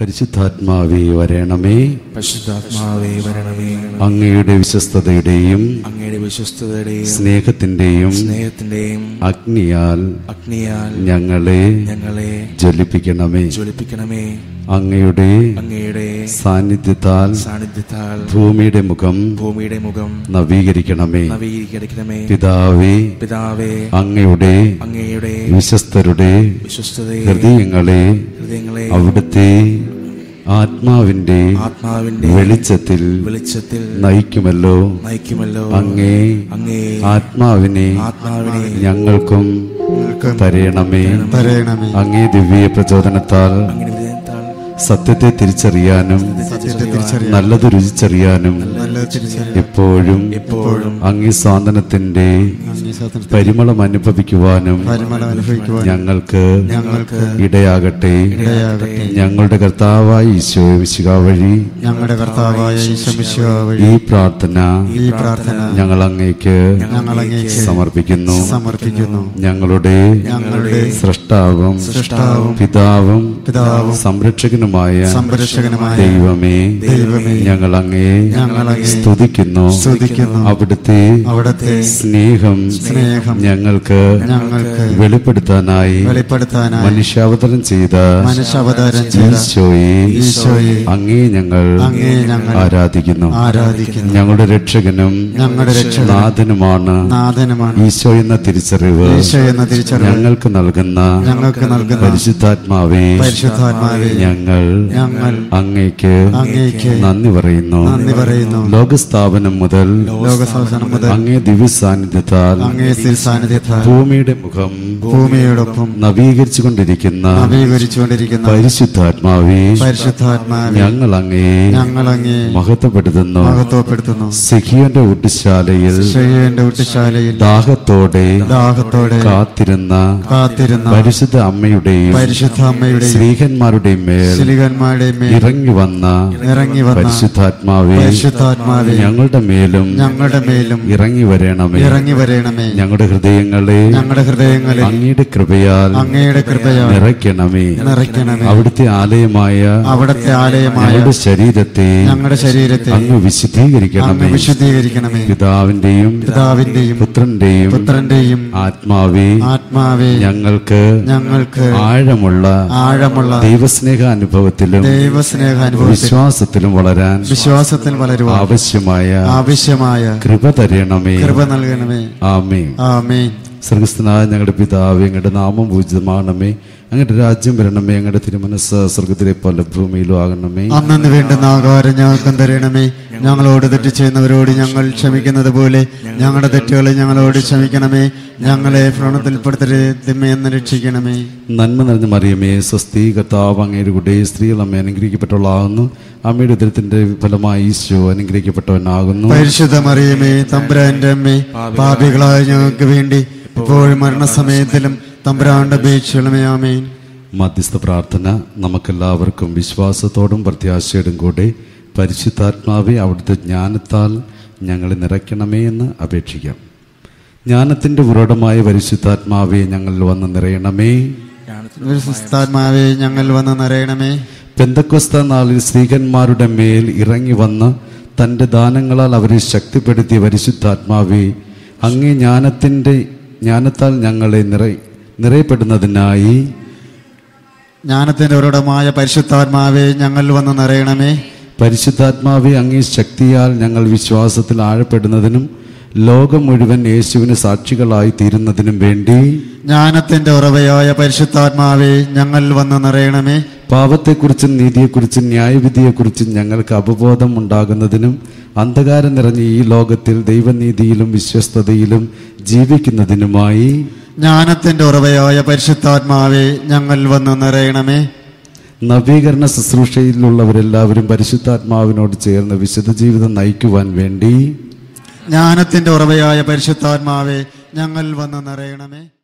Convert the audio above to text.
പരിശുദ്ധാത്മാവേ വരണമേ പരിശുദ്ധാത്മാവേ വരണമേ അങ്ങയുടെ വിശ്വസ്തതയുടെയും അങ്ങയുടെ വിശ്വസ്തതയുടെയും സ്നേഹത്തിന്റെയും സ്നേഹത്തിന്റെയും അഗ്നിയാൽ അഗ്നിയാൽ ഞങ്ങളെ ഞങ്ങളെ ജ്വലിപ്പിക്കണമേ ജ്വലിപ്പിക്കണമേ അങ്ങയുടെ അങ്ങയുടെ സാന്നിധ്യത്താൽ സാന്നിധ്യത്താൽ ഭൂമിയുടെ മുഖം ഭൂമിയുടെ മുഖം നവീകരിക്കണമേ നവീകരിക്കണമേ പിതാവേ പിതാവേ അങ്ങയുടെ അങ്ങയുടെ വിശ്വസ്തരുടെ വിശ്വസ്തതയെ ഹൃദയങ്ങളെ ഹൃദയങ്ങളെ അവിടുത്തെ ആത്മാവിന്റെ ആത്മാവിന്റെ വെളിച്ചത്തിൽ വെളിച്ചത്തിൽ നയിക്കുമല്ലോ നയിക്കുമല്ലോ അങ്ങേ അങ്ങേ ആത്മാവിനെ ആത്മാവിനെ ഞങ്ങൾക്കും തരയണമേ തരയണമേ അങ്ങേ ദിവ്യ പ്രചോദനത്താൽ അങ്ങനെ വിധേയത്താൽ സത്യത്തെ തിരിച്ചറിയാനും സത്യത്തെ തിരിച്ചറിയാൻ നല്ലത് രുചിച്ചറിയാനും നല്ലത് തിരിച്ചറിയാൻ എപ്പോഴും എപ്പോഴും അങ്ങേ സ്വാതന്ത്ര്യത്തിന്റെ അങ്ങേ സ്വാതന്ത്ര്യം പരിമളം അനുഭവിക്കുവാനും പരിമളം അനുഭവിക്കുവാൻ ഞങ്ങൾക്ക് ഞങ്ങൾക്ക് ഇടയാകട്ടെ ഇടയാകട്ടെ ഞങ്ങളുടെ കർത്താവായ ഈശോ വിശുക വഴി ഞങ്ങളുടെ കർത്താവായ ഈശ്വമിശുവ വഴി ഈ പ്രാർത്ഥന ഈ പ്രാർത്ഥന ഞങ്ങൾ അങ്ങേക്ക് ഞങ്ങൾ അങ്ങേക്ക് സമർപ്പിക്കുന്നു സമർപ്പിക്കുന്നു ഞങ്ങളുടെ ഞങ്ങളുടെ സൃഷ്ടാവും സൃഷ്ടാവും പിതാവും പിതാവും സംരക്ഷകനുമായ സംരക്ഷകനുമായ ദൈവമേ ദൈവമേ ഞങ്ങൾ അങ്ങേ ഞങ്ങൾ അങ്ങേ സ്തുതിക്കുന്നു സ്തുതിക്കുന്നു അവിടുത്തെ അവിടുത്തെ സ്നേഹം സ്നേഹം ഞങ്ങൾക്ക് ഞങ്ങൾക്ക് വെളിപ്പെടുത്താനായി വെളിപ്പെടുത്താനായി മനുഷ്യാവതരം ചെയ്ത മനുഷ്യാവതാരം ചെയ്ത ഈശോയെ ഈശോയെ അങ്ങേ ഞങ്ങൾ അങ്ങേ ഞങ്ങൾ ആരാധിക്കുന്നു ആരാധിക്കുന്നു ഞങ്ങളുടെ രക്ഷകനും ഞങ്ങളുടെ രക്ഷകനും നാഥനുമാണ് നാഥനുമാണ് ഈശോ എന്ന തിരിച്ചറിവ് ഈശോ എന്ന തിരിച്ചറിവ് ഞങ്ങൾക്ക് നൽകുന്ന ഞങ്ങൾക്ക് നൽകുന്ന പരിശുദ്ധാത്മാവേ പരിശുദ്ധാത്മാവേ ഞങ്ങൾ ഞങ്ങൾ അങ്ങേക്ക് അങ്ങേക്ക് നന്ദി പറയുന്നു നന്ദി പറയുന്നു ലോകസ്ഥാപനം മുതൽ ലോകസാസനം മുതൽ അങ്ങേ ദിവ്യ സാന്നിധ്യത്താൽ അങ്ങേ സ്ഥിര സാന്നിധ്യത്താൽ ഭൂമിയുടെ മുഖം ഭൂമിയോടൊപ്പം നവീകരിച്ചുകൊണ്ടിരിക്കുന്ന നവീകരിച്ചുകൊണ്ടിരിക്കുന്ന പരിശുദ്ധാത്മാവേ പരിശുദ്ധാത്മാവെ ഞങ്ങൾ അങ്ങേ ഞങ്ങൾ അങ്ങേ മഹത്വപ്പെടുത്തുന്നു മഹത്വപ്പെടുത്തുന്നു സിഹിയോന്റെ ഊട്ടുശാലയിൽ ശയ്യന്റെ ഊട്ടുശാലയിൽ ദാഹത്തോടെ ദാഹത്തോടെ കാത്തിരുന്ന കാത്തിരുന്ന പരിശുദ്ധ അമ്മയുടെയും പരിശുദ്ധ അമ്മയുടെയും സ്ത്രീഹന്മാരുടെയും മേൽ ശിലികന്മാരുടെയും മേൽ ഇറങ്ങി വന്ന ഇറങ്ങി വന്ന പരിശുദ്ധാത്മാവേ പരിശുദ്ധാത്മാവെ ഞങ്ങളുടെ മേലും ഞങ്ങളുടെ മേലും ഇറങ്ങി വരണമേ ഇറങ്ങി വരണമേ ഞങ്ങളുടെ ഹൃദയങ്ങളെ ഞങ്ങളുടെ ഹൃദയങ്ങളിൽ അങ്ങയുടെ കൃപയാൽ അങ്ങയുടെ കൃപയാൽ നിറയ്ക്കണമേ നിറയ്ക്കണമേ അവിടുത്തെ ആലയമായ അവിടത്തെ ആലയമായ ഞങ്ങളുടെ ശരീരത്തെ ഞങ്ങളുടെ ശരീരത്തെ അങ്ങ് അങ്ങ് വിശുദ്ധീകരിക്കണമേ വിശുദ്ധീകരിക്കണമേ പിതാവിന്റെയും പിതാവിന്റെയും പുത്രന്റെയും പുത്രന്റെയും ആത്മാവേ ആത്മാവെ ഞങ്ങൾക്ക് ഞങ്ങൾക്ക് ആഴമുള്ള ആഴമുള്ള ദൈവസ്നേഹ അനുഭവത്തിലും ദൈവസ്നേഹ അനുഭവത്തിൽ വിശ്വാസത്തിലും വളരാൻ വിശ്വാസത്തിൽ വളരുവാൻ ആവശ്യമായ ആവശ്യമായ കൃപ തരണമേ കൃപ നൽകണമേ ആമേ ആമേൻ സ്വർഗസ്ഥനായ ഞങ്ങളുടെ പിതാവ് ഞങ്ങളുടെ നാമം പൂജിതമാണമേ അങ്ങയുടെ രാജ്യം വരണമേ അങ്ങയുടെ തിരുമനസ് സ്വർഗത്തിലെ പോലെ ഭൂമിയിലും ആകണമേ അന്നു വേണ്ടുന്ന ആകാരം ഞങ്ങൾക്കും തരണമേ ഞങ്ങളോട് തെറ്റ് ചെയ്യുന്നവരോട് ഞങ്ങൾ ക്ഷമിക്കുന്നത് പോലെ ഞങ്ങളുടെ തെറ്റുകളെ ഞങ്ങളോട് ക്ഷമിക്കണമേ ഞങ്ങളെ ഭ്രമണത്തിൽപ്പെടുത്തരുത് തിന്മയെന്ന് രക്ഷിക്കണമേ നന്മ നിറഞ്ഞ മറിയമേ സ്വസ്തി കർത്താവ് അങ്ങയുടെ കൂടെ സ്ത്രീകൾ അമ്മ അനുഗ്രഹിക്കപ്പെട്ടവളാകുന്നു അമ്മയുടെ ഉദരത്തിന്റെ ഫലമായി ഈശോ അനുഗ്രഹിക്കപ്പെട്ടവനാകുന്നു പരിശുദ്ധ മറിയമേ തമ്പുരാന്റെ അമ്മേ പാപികളായ ഞങ്ങൾക്ക് വേണ്ടി ഇപ്പോഴും മരണസമയത്തിലും തമ്പുരാന്റെ അപേക്ഷകളുമേ ആമേൻ മധ്യസ്ഥ പ്രാർത്ഥന നമുക്കെല്ലാവർക്കും വിശ്വാസത്തോടും പ്രത്യാശയോടും കൂടെ പരിശുദ്ധാത്മാവെ അവിടുത്തെ ജ്ഞാനത്താൽ ഞങ്ങളെ നിറയ്ക്കണമേ എന്ന് അപേക്ഷിക്കാം ജ്ഞാനത്തിന്റെ ഉറടമായ പരിശുദ്ധാത്മാവെ ഞങ്ങളിൽ വന്ന് നിറയണമേ വിശുദ്ധാത്മാവേ ഞങ്ങൾ വന്ന് നിറയണമേ പെന്തക്കൊസ്ത നാളിൽ സ്ത്രീകന്മാരുടെ മേൽ ഇറങ്ങി വന്ന് തൻ്റെ ദാനങ്ങളാൽ അവരെ ശക്തിപ്പെടുത്തിയ പരിശുദ്ധാത്മാവെ അങ്ങേ ജ്ഞാനത്തിൻ്റെ ജ്ഞാനത്താൽ ഞങ്ങളെ നിറ നിറയപ്പെടുന്നതിനായി ജ്ഞാനത്തിന്റെ ഉറടമായ പരിശുദ്ധാത്മാവേ ഞങ്ങൾ വന്ന് നിറയണമേ പരിശുദ്ധാത്മാവെ അങ്ങേ ശക്തിയാൽ ഞങ്ങൾ വിശ്വാസത്തിൽ ആഴപ്പെടുന്നതിനും ലോകം മുഴുവൻ യേശുവിന് സാക്ഷികളായി തീരുന്നതിനും വേണ്ടി ജ്ഞാനത്തിന്റെ ഉറവയായ പരിശുദ്ധാത്മാവേ ഞങ്ങൾ വന്ന് നിറയണമേ പാപത്തെക്കുറിച്ചും നീതിയെക്കുറിച്ചും ന്യായവിധിയെക്കുറിച്ചും ഞങ്ങൾക്ക് അവബോധം ഉണ്ടാകുന്നതിനും അന്ധകാരം നിറഞ്ഞ ഈ ലോകത്തിൽ ദൈവനീതിയിലും വിശ്വസ്തതയിലും ജീവിക്കുന്നതിനുമായി ജ്ഞാനത്തിന്റെ ഉറവയായ പരിശുദ്ധാത്മാവേ ഞങ്ങൾ വന്ന് നിറയണമേ നവീകരണ ശുശ്രൂഷയിലുള്ളവരെല്ലാവരും പരിശുദ്ധാത്മാവിനോട് ചേർന്ന് വിശുദ്ധ ജീവിതം നയിക്കുവാൻ വേണ്ടി ജ്ഞാനത്തിന്റെ ഉറവയായ പരിശുദ്ധാത്മാവേ ഞങ്ങൾ വന്ന് നിറയണമേ